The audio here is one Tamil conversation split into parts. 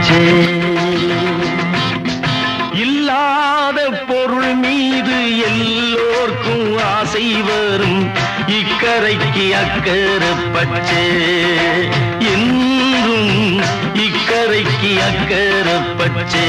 பச்சை இல்லாத பொருள் மீது எல்லோர்க்கும் ஆசை வரும் இக்கரைக்கு அக்கறை பச்சை என்றும் இக்கரைக்கு அக்கறை பச்சை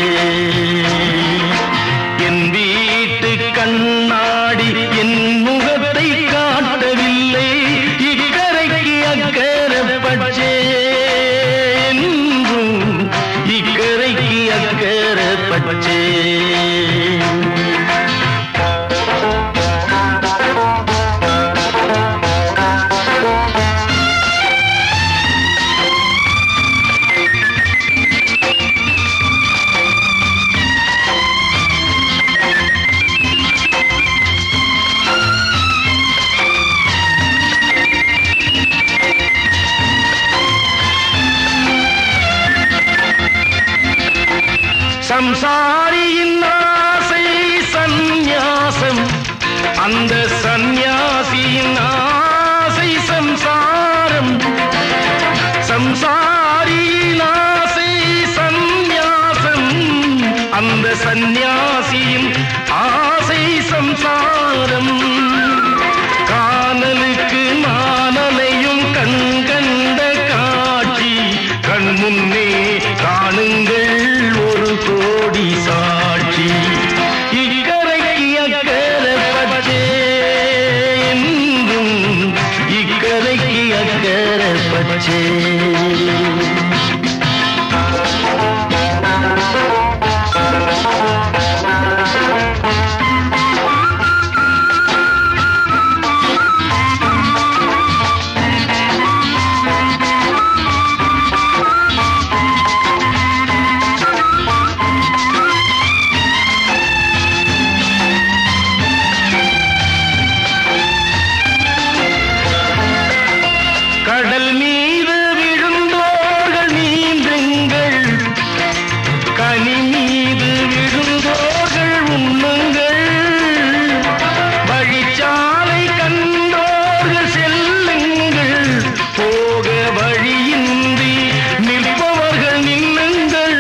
என் வீட்டு கண்ணாடி என் முகத்தை காட்டவில்லை இக்கரைக்கு அக்கறை பச்சை என்றும் இக்கரைக்கு அக்கறை பச்சை சம்சாரியின் ஆசை சந்நியாசம் அந்த சந்நியாசியின் ஆசை சம்சாரம் சம்சாரியின் ஆசை சந்நியாசம் அந்த சந்நியாசியின் ஆசை சம்சாரம் காணலுக்கு மானலையும் கண் கண்ட காட்சி கண் முன்னே காணுங்கள் ஒரு கோடி சாட்சி இக்கரைக்கு அக்கறை பச்சை என்றும் இக்கரைக்கு அக்கறை பச்சை கடல் மீது விழுந்தோர்கள் நீந்துங்கள் கனி மீது விழுந்தோர்கள் உண்ணுங்கள் வழிச்சாலை கண்டோர்கள் செல்லுங்கள் போக வழியின்றி நிற்பவர்கள் நின்னுங்கள்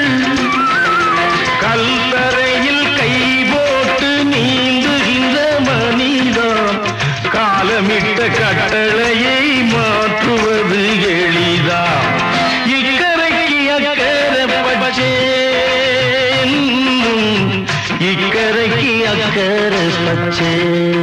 கல்லறையில் கை போட்டு நீந்துகின்ற மனிதம் காலமிட்ட கட்டளையை மாற்றுவது எளிதா இக்கரைக்கு அக்கறை பச்சை என்றும் இக்கரைக்கு அக்கறை பச்சை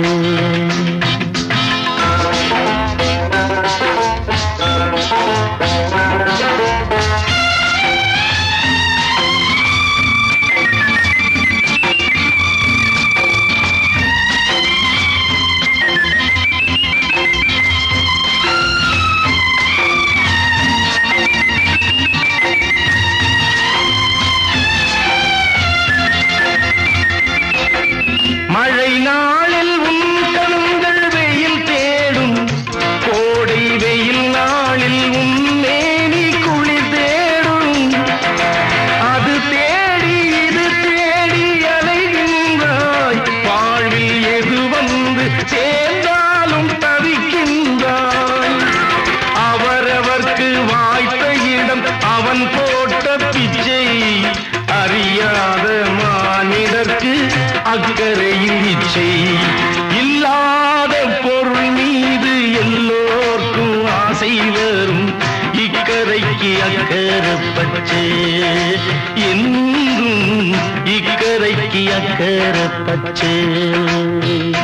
மழை நாளில் உன் கண்கள் வெயில் தேடும் கோடை வெயில் நாளில் உன் மேனி குளிர் தேடும் அது தேடி இது தேடி அலைகின்றாய் வாழ்வில் எது வந்து சேர்ந்தாலும் தவிக்கின்றாய் அவரவர்க்கு வாய்த்த இடம் அவன் போட்ட பிச்சை அறியாத மானிடர்க்கு அக்கறையில் இச்சை இல்லாத பொருள் மீது எல்லோர்க்கும் ஆசை வரும் இக்கரைக்கு அக்கறை பச்சை என்றும் இக்கரைக்கு அக்கறை பச்சை